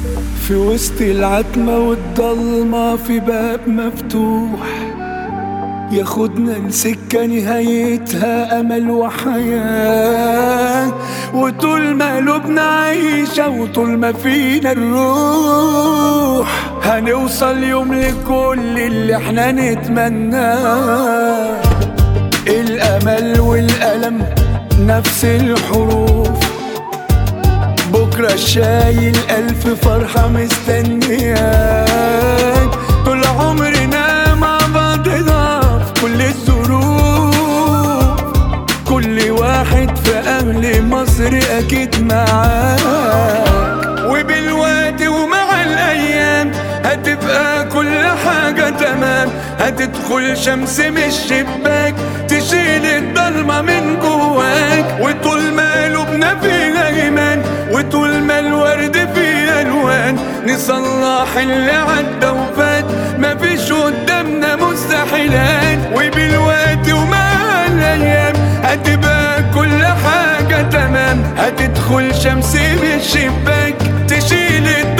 في وسط العتمة والضلمة في باب مفتوح ياخدنا لسكة نهايتها أمل وحياة وطول ما قلوبنا عايشة وطول ما فينا الروح هنوصل يوم لكل اللي احنا نتمناه الأمل والألم نفس الحروف بكرة شايل ألف فرحة مستنياك طول عمرنا مع بعضنا في كل الظروف كل واحد في أهل مصر أكيد معاك وبالوقت ومع الأيام هتبقى كل حاجة تمام هتدخل شمس من الشباك تشيل الضلمة من جواك وطول ما قلوبنا فيها إيمان وطول ما الورد فيه ألوان نصلح اللي عدى وفات مفيش قدامنا مستحيلات وبالوقت ومع الأيام هتبقى كل حاجة تمام هتدخل شمس من الشباك تشيل الضلمة